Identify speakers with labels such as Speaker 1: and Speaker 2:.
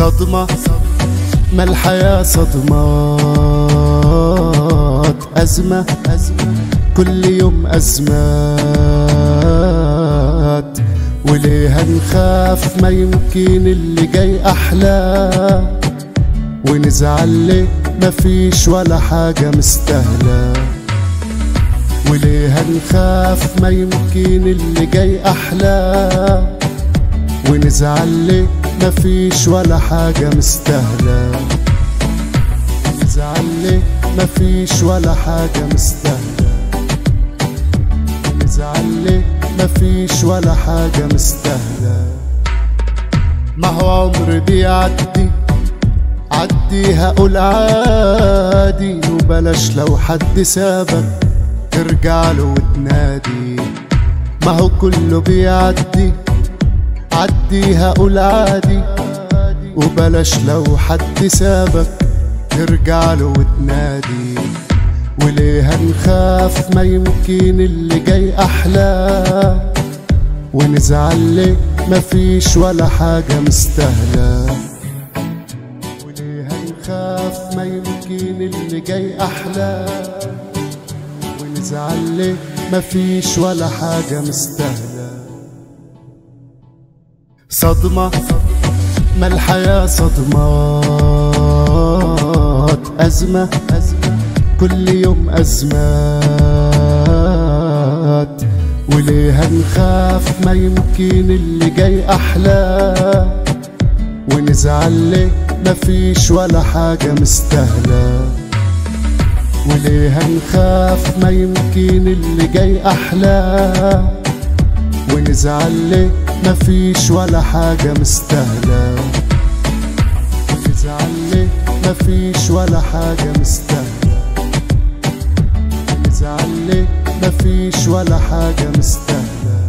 Speaker 1: صدمة ما الحياة صدمات أزمة كل يوم أزمات وليه هنخاف ما يمكن اللي جاي أحلى ونزعل ليه مفيش ولا حاجة مستاهلة وليه هنخاف ما يمكن اللي جاي أحلى ونزعل ليه مفيش ولا حاجة مستاهلة نزعل ليه مفيش ولا حاجة مستاهلة نزعل ليه مفيش ولا حاجة مستاهلة ما هو عمر بيعدي عدي هقول عادي وبلاش لو حد سابك ترجع له وتنادي ما هو كله بيعدي عدي هقول عادي وبلاش لو حد سابك ترجع له وتنادي وليه هنخاف ما يمكن اللي جاي أحلى ونزعل ليه مفيش ولا حاجة مستاهلة وليه هنخاف ما يمكن اللي جاي أحلى ونزعل ليه مفيش ولا حاجة مستاهلة صدمة ما الحياة صدمات أزمة كل يوم أزمات وليه هنخاف ما يمكن اللي جاي أحلى ونزعل ليه مفيش ولا حاجة مستاهلة وليه هنخاف ما يمكن اللي جاي أحلى ونزعل ليه مفيش ولا حاجة مستاهلة ونزعل ليه مفيش ولا حاجة مستاهلة ونزعل ليه مفيش ولا حاجة مستاهلة